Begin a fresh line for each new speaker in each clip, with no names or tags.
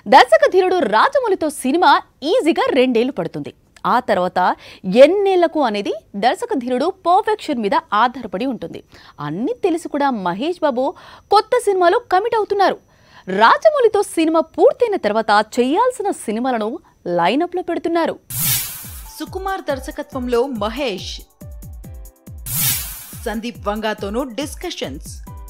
దర్శక ధీరుడు రాజమౌళితో సినిమా ఈజీగా రెండేళ్లు పడుతుంది ఆ తర్వాత ఎన్నేళ్లకు అనేది దర్శక ధీరుడు పర్ఫెక్షన్ మీద ఆధారపడి ఉంటుంది అన్నీ తెలిసి కూడా మహేష్ బాబు కొత్త సినిమాలో కమిట్ అవుతున్నారు రాజమౌళితో సినిమా పూర్తయిన తర్వాత చేయాల్సిన సినిమాలను లైనప్లో పెడుతున్నారు
సుకుమార్ దర్శకత్వంలో మహేష్ సందీప్ వంగాతోనూ డిస్కషన్స్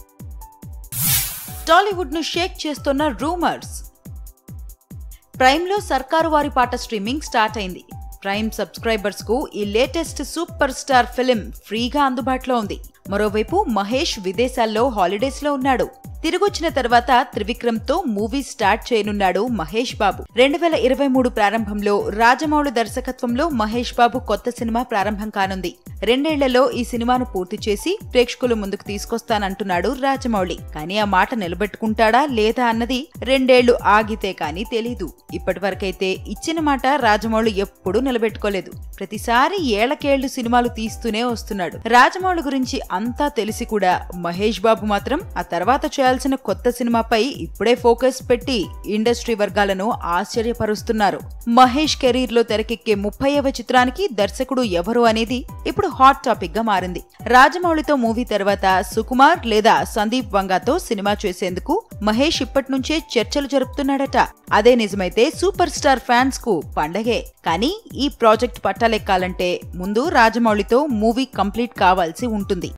టాలీవుడ్ ను షేక్ చేస్తున్న రూమర్స్ ప్రైమ్లో సర్కారు వారి పాట స్ట్రీమింగ్ స్టార్ట్ అయింది ప్రైమ్ సబ్స్క్రైబర్స్ కు ఈ లేటెస్ట్ సూపర్ స్టార్ ఫిలిం ఫ్రీగా అందుబాటులో ఉంది మరోవైపు మహేష్ విదేశాల్లో హాలిడేస్ లో ఉన్నాడు తిరిగొచ్చిన తర్వాత త్రివిక్రమ్ తో మూవీ స్టార్ట్ చేయనున్నాడు మహేష్ బాబు రెండు వేల ఇరవై మూడు ప్రారంభంలో రాజమౌళి దర్శకత్వంలో మహేష్ బాబు కొత్త సినిమా ప్రారంభం కానుంది రెండేళ్లలో ఈ సినిమాను పూర్తి చేసి ప్రేక్షకుల ముందుకు తీసుకొస్తానంటున్నాడు రాజమౌళి కానీ ఆ మాట నిలబెట్టుకుంటాడా లేదా అన్నది రెండేళ్లు ఆగితే కానీ తెలీదు ఇప్పటివరకైతే ఇచ్చిన మాట రాజమౌళి ఎప్పుడూ నిలబెట్టుకోలేదు ప్రతిసారి ఏళ్లకేళ్లు సినిమాలు తీస్తూనే వస్తున్నాడు రాజమౌళి గురించి అంతా తెలిసి కూడా మహేష్ బాబు మాత్రం ఆ తర్వాత చేయాల్సిన కొత్త సినిమాపై ఇప్పుడే ఫోకస్ పెట్టి ఇండస్ట్రీ వర్గాలను ఆశ్చర్యపరుస్తున్నారు మహేష్ కెరీర్ లో తెరకెక్కే ముప్పైవ చిత్రానికి దర్శకుడు ఎవరు అనేది ఇప్పుడు హాట్ టాపిక్ గా మారింది రాజమౌళితో మూవీ తర్వాత సుకుమార్ లేదా సందీప్ వంగాతో సినిమా చేసేందుకు మహేష్ ఇప్పటి నుంచే చర్చలు జరుపుతున్నాడట అదే నిజమైతే సూపర్ స్టార్ ఫ్యాన్స్ కు పండగే కానీ ఈ ప్రాజెక్ట్ పట్టాలెక్కాలంటే ముందు రాజమౌళితో మూవీ కంప్లీట్ కావాల్సి ఉంటుంది